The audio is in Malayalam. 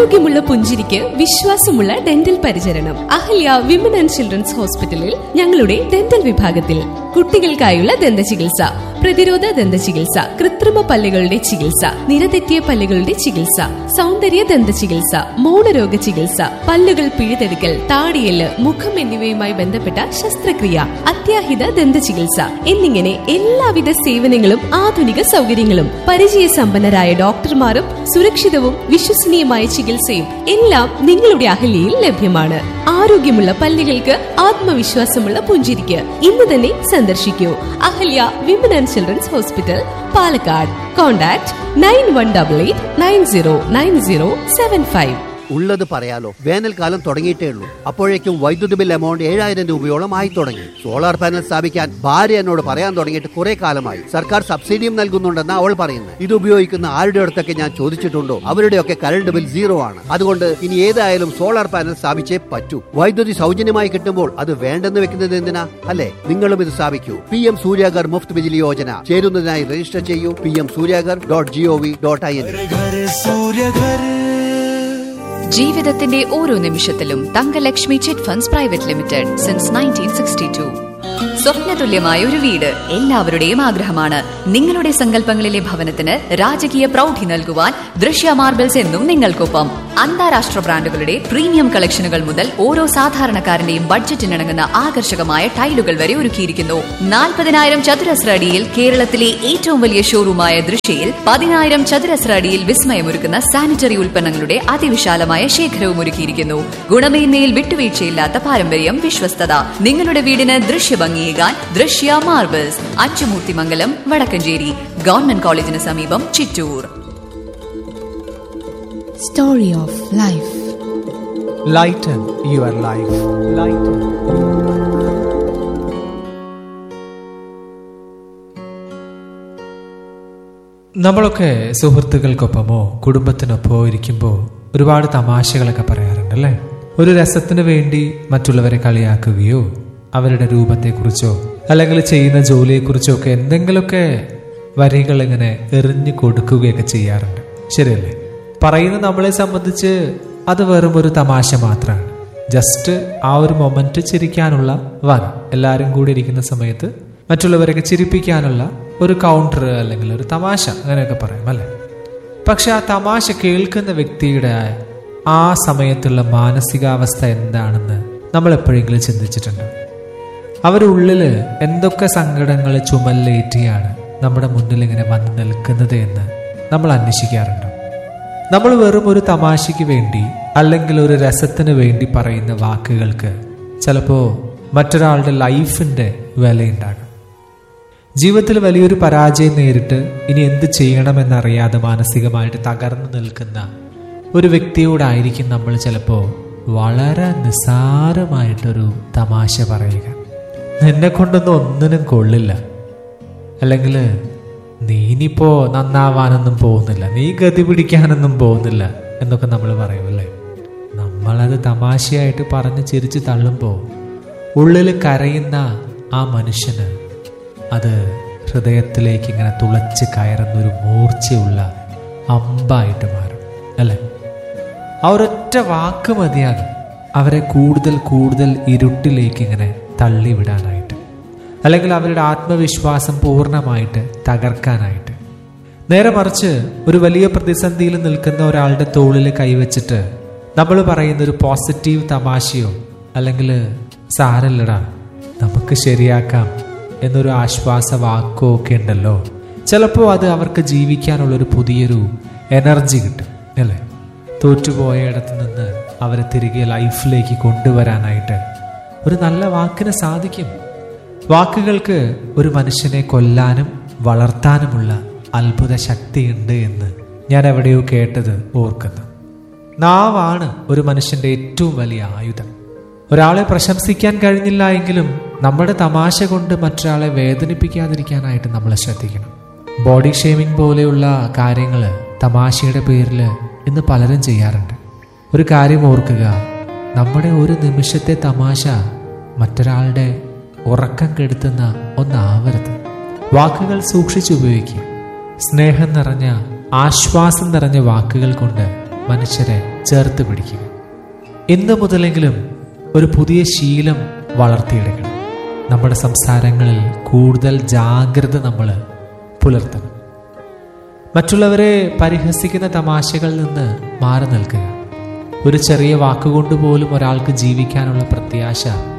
ആരോഗ്യമുള്ള പുഞ്ചിരിക്ക് വിശ്വാസമുള്ള ഡെന്റൽ പരിചരണം അഹല്യ വിമൻ ആൻഡ് ചിൽഡ്രൻസ് ഹോസ്പിറ്റലിൽ ഞങ്ങളുടെ ഡെന്റൽ വിഭാഗത്തിൽ കുട്ടികൾക്കായുള്ള ദന്ത ചികിത്സ പ്രതിരോധ ദന്ത ചികിത്സ കൃത്രിമ പല്ലുകളുടെ ചികിത്സ നിരതെറ്റിയ പല്ലുകളുടെ ചികിത്സ സൗന്ദര്യ ദന്ത ചികിത്സ മൗനരോഗ ചികിത്സ പല്ലുകൾ പിഴുതെടുക്കൽ താടിയല് മുഖം എന്നിവയുമായി ബന്ധപ്പെട്ട ശസ്ത്രക്രിയ അത്യാഹിത ദന്ത ചികിത്സ എന്നിങ്ങനെ എല്ലാവിധ സേവനങ്ങളും ആധുനിക സൗകര്യങ്ങളും പരിചയസമ്പന്നരായ ഡോക്ടർമാരും സുരക്ഷിതവും വിശ്വസനീയമായ ചികിത്സയും എല്ലാം നിങ്ങളുടെ അഹല്യയിൽ ലഭ്യമാണ് ആരോഗ്യമുള്ള പല്ലുകൾക്ക് ആത്മവിശ്വാസമുള്ള പുഞ്ചിരിക്ക് ഇന്ന് തന്നെ സന്ദർശിക്കൂ Ahalya women and children's hospital Palakkad contact nine one double eight nine zero nine zero seven five ഉള്ളത് പറയാലോ വേനൽക്കാലം തുടങ്ങിയിട്ടേ ഉള്ളൂ അപ്പോഴേക്കും വൈദ്യുതി ബിൽ എമൗണ്ട് ഏഴായിരം രൂപയോളം ആയി തുടങ്ങി സോളാർ പാനൽ സ്ഥാപിക്കാൻ ഭാര്യ എന്നോട് പറയാൻ തുടങ്ങിയിട്ട് കുറെ കാലമായി സർക്കാർ സബ്സിഡിയും നൽകുന്നുണ്ടെന്ന് അവൾ പറയുന്നത് ഇത് ഉപയോഗിക്കുന്ന ആരുടെ അടുത്തൊക്കെ ഞാൻ ചോദിച്ചിട്ടുണ്ടോ അവരുടെയൊക്കെ കറണ്ട് ബിൽ സീറോ ആണ് അതുകൊണ്ട് ഇനി ഏതായാലും സോളാർ പാനൽ സ്ഥാപിച്ചേ പറ്റൂ വൈദ്യുതി സൗജന്യമായി കിട്ടുമ്പോൾ അത് വേണ്ടെന്ന് വെക്കുന്നത് എന്തിനാ അല്ലെ നിങ്ങളും ഇത് സ്ഥാപിക്കൂ പി എം സൂര്യാഗർ മുഫ്ത് ബിജിലി യോജന ചേരുന്നതിനായി രജിസ്റ്റർ ചെയ്യൂ P M Surya Ghar dot G O V dot I N घर सूर्य घर ജീവിതത്തിന്റെ ഓരോ നിമിഷത്തിലും Thankalakshmi chit funds private limited since nineteen sixty two സ്വപ്നതുല്യമായ ഒരു വീട് എല്ലാവരുടെയും ആഗ്രഹമാണ് നിങ്ങളുടെ സങ്കല്പങ്ങളിലെ ഭവനത്തിന് രാജകീയ പ്രൗഢി നൽകുവാൻ ദൃശ്യ മാർബിൾസ് എന്നും നിങ്ങൾക്കൊപ്പം അന്താരാഷ്ട്ര ബ്രാൻഡുകളുടെ പ്രീമിയം കളക്ഷനുകൾ മുതൽ ഓരോ സാധാരണക്കാരന്റെയും ബഡ്ജറ്റിനിണങ്ങുന്ന ആകർഷകമായ ടൈലുകൾ വരെ ഒരുക്കിയിരിക്കുന്നു നാൽപ്പതിനായിരം ചതുരശ്ര അടിയിൽ കേരളത്തിലെ ഏറ്റവും വലിയ ഷോറൂമായ ദൃശ്യയിൽ പതിനായിരം ചതുരശ്ര അടിയിൽ വിസ്മയമൊരുക്കുന്ന സാനിറ്ററി ഉൽപ്പന്നങ്ങളുടെ അതിവിശാലമായ ശേഖരവും ഒരുക്കിയിരിക്കുന്നു ഗുണമേന്മയിൽ വിട്ടുവീഴ്ചയില്ലാത്ത പാരമ്പര്യം വിശ്വസ്തത നിങ്ങളുടെ വീടിന് ദൃശ്യഭംഗിയേകാൻ ദൃശ്യ മാർബിൾസ് അച്ചുമൂർത്തിമംഗലം വടക്കഞ്ചേരി ഗവൺമെന്റ് കോളേജിന് സമീപം Chittur Story of Life. Lighten your life. Lighten. നമ്മളൊക്കെ സുഹൃത്തുക്കൾക്കൊപ്പമോ കുടുംബത്തിനൊപ്പമോ ഇരിക്കുമ്പോൾ ഒരുപാട് തമാശകളൊക്കെ പറയാറുണ്ട് അല്ലേ ഒരു രസത്തിന് വേണ്ടി മറ്റുള്ളവരെ കളിയാക്കുകയോ അവരുടെ രൂപത്തെക്കുറിച്ചോ അല്ലെങ്കിൽ ചെയ്യുന്ന ജോലിയെക്കുറിച്ചോ ഒക്കെ എന്തെങ്കിലുമൊക്കെ വരികൾ ഇങ്ങനെ എറിഞ്ഞു കൊടുക്കുകയൊക്കെ ചെയ്യാറുണ്ട് ശരിയല്ലേ പറയുന്ന നമ്മളെ സംബന്ധിച്ച് അത് വെറും ഒരു തമാശ മാത്രമാണ് ജസ്റ്റ് ആ ഒരു മൊമെന്റ് ചിരിക്കാനുള്ള വൻ എല്ലാവരും കൂടി ഇരിക്കുന്ന സമയത്ത് മറ്റുള്ളവരൊക്കെ ചിരിപ്പിക്കാനുള്ള ഒരു കൗണ്ടർ അല്ലെങ്കിൽ ഒരു തമാശ അങ്ങനെയൊക്കെ പറയാം അല്ലേ പക്ഷെ ആ തമാശ കേൾക്കുന്ന വ്യക്തിയുടെ ആ സമയത്തുള്ള മാനസികാവസ്ഥ എന്താണെന്ന് നമ്മൾ എപ്പോഴെങ്കിലും ചിന്തിച്ചിട്ടുണ്ടോ അവരുടെ ഉള്ളില് എന്തൊക്കെ സങ്കടങ്ങൾ ചുമലിലേറ്റിയാണ് നമ്മുടെ മുന്നിൽ ഇങ്ങനെ വന്ന് നിൽക്കുന്നത് എന്ന് നമ്മൾ അന്വേഷിക്കാറുണ്ടോ നമ്മൾ വെറും ഒരു തമാശയ്ക്ക് വേണ്ടി അല്ലെങ്കിൽ ഒരു രസത്തിന് വേണ്ടി പറയുന്ന വാക്കുകൾക്ക് ചിലപ്പോൾ മറ്റൊരാളുടെ ലൈഫിന്റെ വിലയുണ്ടാകും ജീവിതത്തിൽ വലിയൊരു പരാജയം നേരിട്ട് ഇനി എന്ത് ചെയ്യണമെന്നറിയാതെ മാനസികമായിട്ട് തകർന്നു നിൽക്കുന്ന ഒരു വ്യക്തിയോടായിരിക്കും നമ്മൾ ചിലപ്പോൾ വളരെ നിസ്സാരമായിട്ടൊരു തമാശ പറയുക നിന്നെ കൊണ്ടൊന്നും ഒന്നിനും കൊള്ളില്ല അല്ലെങ്കിൽ നീ ഇനിയിപ്പോ നന്നാവാനൊന്നും പോകുന്നില്ല നീ ഗതി പിടിക്കാനൊന്നും പോകുന്നില്ല എന്നൊക്കെ നമ്മൾ പറയുമല്ലേ നമ്മളത് തമാശയായിട്ട് പറഞ്ഞ് ചിരിച്ച് തള്ളുമ്പോൾ ഉള്ളിൽ കരയുന്ന ആ മനുഷ്യന് അത് ഹൃദയത്തിലേക്ക് ഇങ്ങനെ തുളച്ച് കയറുന്ന ഒരു മൂർച്ചയുള്ള അമ്പായിട്ട് മാറും അല്ലേ ആ ഒരൊറ്റ വാക്ക് മതിയാകും അവരെ കൂടുതൽ കൂടുതൽ ഇരുട്ടിലേക്ക് ഇങ്ങനെ തള്ളിവിടാനായിട്ട് അല്ലെങ്കിൽ അവരുടെ ആത്മവിശ്വാസം പൂർണ്ണമായിട്ട് തകർക്കാനായിട്ട് നേരെ മറിച്ച് ഒരു വലിയ പ്രതിസന്ധിയിൽ നിൽക്കുന്ന ഒരാളുടെ തോളിൽ കൈവച്ചിട്ട് നമ്മൾ പറയുന്ന ഒരു പോസിറ്റീവ് തമാശയോ അല്ലെങ്കിൽ സാരല്ലടാ നമുക്ക് ശരിയാക്കാം എന്നൊരു ആശ്വാസ വാക്കോ ഒക്കെ ഉണ്ടല്ലോ ചിലപ്പോൾ അത് അവർക്ക് ജീവിക്കാനുള്ളൊരു പുതിയൊരു എനർജി കിട്ടും അല്ലേ തോറ്റുപോയയിടത്ത് നിന്ന് അവരെ തിരികെ ലൈഫിലേക്ക് കൊണ്ടുവരാനായിട്ട് ഒരു നല്ല വാക്കിന് സാധിക്കും വാക്കുകൾക്ക് ഒരു മനുഷ്യനെ കൊല്ലാനും വളർത്താനുമുള്ള അത്ഭുത ശക്തിയുണ്ട് എന്ന് ഞാൻ എവിടെയോ കേട്ടത് ഓർക്കുന്നു നാവാണ് ഒരു മനുഷ്യന്റെ ഏറ്റവും വലിയ ആയുധം ഒരാളെ പ്രശംസിക്കാൻ കഴിഞ്ഞില്ല എങ്കിലും നമ്മുടെ തമാശ കൊണ്ട് മറ്റൊരാളെ വേദനിപ്പിക്കാതിരിക്കാനായിട്ട് നമ്മൾ ശ്രദ്ധിക്കണം ബോഡി ഷേമിംഗ് പോലെയുള്ള കാര്യങ്ങൾ തമാശയുടെ പേരിൽ ഇന്ന് പലരും ചെയ്യാറുണ്ട് ഒരു കാര്യം ഓർക്കുക നമ്മുടെ ഒരു നിമിഷത്തെ തമാശ മറ്റൊരാളുടെ ഉറക്കം കെടുത്തുന്ന ഒന്നാവരുത് വാക്കുകൾ സൂക്ഷിച്ചുപയോഗിക്കുക സ്നേഹം നിറഞ്ഞ ആശ്വാസം നിറഞ്ഞ വാക്കുകൾ കൊണ്ട് മനുഷ്യരെ ചേർത്ത് പിടിക്കുക ഇന്ന് മുതലെങ്കിലും ഒരു പുതിയ ശീലം വളർത്തിയെടുക്കണം നമ്മുടെ സംസാരങ്ങളിൽ കൂടുതൽ ജാഗ്രത നമ്മൾ പുലർത്തണം മറ്റുള്ളവരെ പരിഹസിക്കുന്ന തമാശകളിൽ നിന്ന് മാറി നിൽക്കുക ഒരു ചെറിയ വാക്കുകൊണ്ട് പോലും ഒരാൾക്ക് ജീവിക്കാനുള്ള പ്രത്യാശ